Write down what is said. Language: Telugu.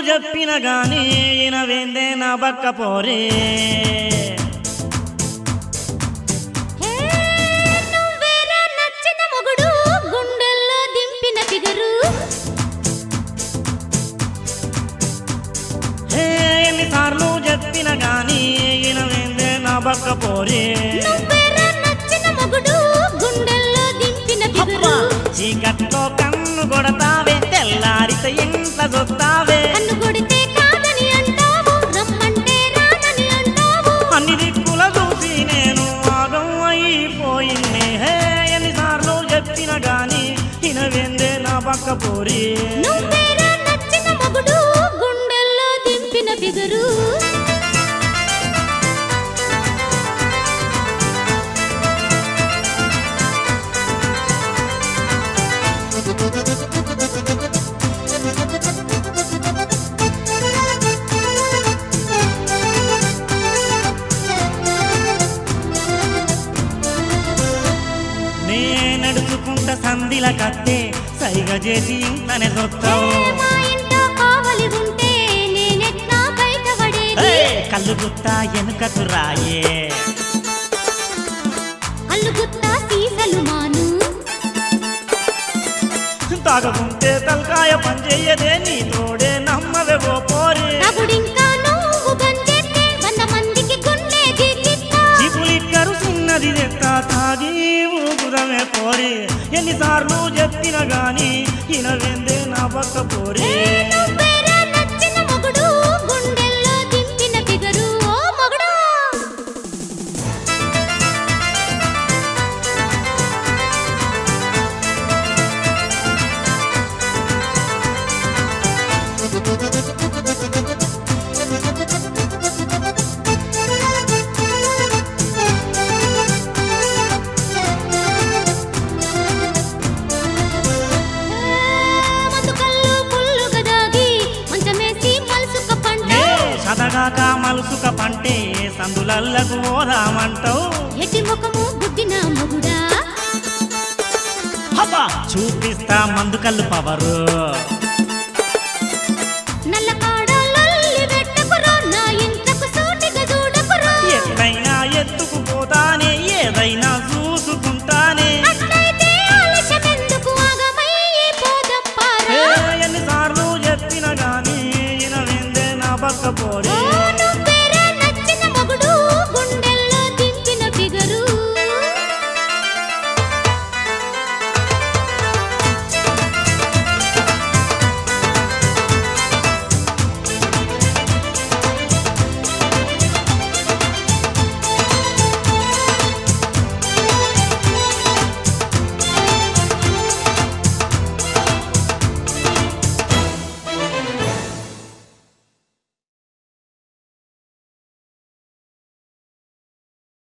చెప్పిన గాని ఈయన వేందే నా బక్క పోరే హే, నువ్వేరా నచ్చిన మొగుడు గుండెల్లో దింపిన ఫిగరు హే ఎన్నిసార్లు చెప్పిన గాని ఈయన వేందే నా బక్క పోరే నువ్వేరా నచ్చిన మొగుడు గుండెల్లో దింపిన ఫిగరు చీకట్లో కన్ను కొడతావే తెల్లారితే ఎంత చూస్తావే కన్ను కొడితే కాదని అంటావు రమ్మంటే రానని అంటావు అన్ని దిక్కుల చూసి నేను ఆగం అయిపోయింది హే ఎన్నిసార్లు చెప్పిన గాని ఈయన వేందే నా బక్క పోరే నువ్వేరా నచ్చిన మొగుడు గుండెల్లో దింపిన ఫిగరు నే నడుచుకుంట సందిల కత్తే సరిగా చేసి ఇంట్లోనే ఏ, చూస్తావు మా ఇంట్లో కావలి ఉంటే నేనెట్లా బయటపడేది కళ్ళు గుత్తా వెనుకకు రాయే అల్లుగుత్తా సీసలు మాను తాగకుంటే తలకాయ పనిచేయదే నీ తోడే నమ్మవే ఓ పోరే తగుడింకా నువ్వు గంజెత్తే వంద మందికి గుండె గిట్టిస్తా చిపులిక్కరు చిన్నది తెత్త తాగి ఊగుదమే పోరే ఎన్నిసార్లు చెప్పిన గాని ఈయన వెందే నా పక్క పోరే నువ్వేరా నచ్చిన మొగుడు గుండెల్లో దింపిన ఫిగరు ఓ మొగుడు మందు కళ్ళు పుల్లుగా దాగి మంచమేసి మలుసుక పంట ఏ సదగాక మలుసుక పంటే సందులల్లకు ఓదామంటావు ఎట్టి ముఖము గుడ్డిన మొగుడా హబ్బా చూపిస్తా మందు కళ్ళు పవరు నల్ల కాడలల్లి వెట్టకురో నా ఇంట్లకు సూటిగా చూడకురో ఎక్కడైనా ఎత్తుకుపోతానే ఏదైనా చూసుకుంటానే అట్లయితే ఆలస్యమెందుకు ఆగమయ్యి పోదప్పారా ఏ ఎన్నిసార్లు చెప్పిన గాని ఈయన వెందే నా పక్క పోరే ఓ నువ్వే